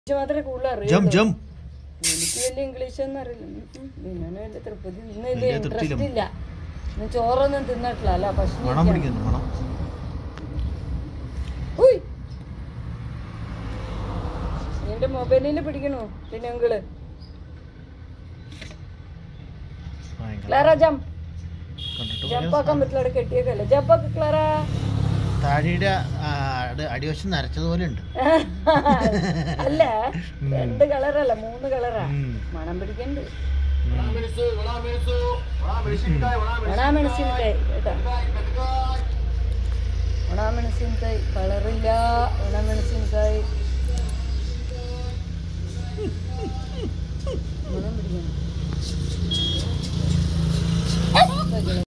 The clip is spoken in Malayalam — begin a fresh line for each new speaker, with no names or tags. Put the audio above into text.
ഇംഗ്ലീഷ് മാത്രമേ കൂടുതൽ
ജം
അറിയുള്ളൂ
ജം
എനിക്ക് വലിയ ഇംഗ്ലീഷ് ഒന്നും അറിയില്ല ഉം, ഉം. ബിനുവിന് വലിയ തൃപ്തി ഇന്ന് വലിയ
വലിയ
ഇൻട്രസ്റ്റ്
തൃപ്തിയില്ല.
ഇല്ല ഇന്ന് ചോറൊന്നും തിന്നിട്ടില്ല അല്ല പക്ഷെ
മണം പിടിക്കുന്നു മണം
ഉയ് എന്റെ മൊബൈലിൽ പിടിക്കണോ പിന്നെ അങ്കിള്
ഭയങ്കര
ക്ലാര ജം
കണ്ടിട്ട്
ജപ്പാക്കാൻ പറ്റില്ല അവിടെ കെട്ടിയേക്കല്ലേ ജപ്പാക്ക് ക്ലാര
താടിയുടെ ആ, അടി- അടിവശം നരച്ചതുപോലെ ഉണ്ട്
അല്ല രണ്ട് കളറല്ല മൂന്ന് കളറാ
ഉം.
മണം പിടിക്കണ്ട് ഒണാമെണസിൻകായ് കേട്ടാ ഒണാമെണസിൻകായ് കളറില്ല ഒണാമെണസിൻകായ് മണം പിടിക്കണം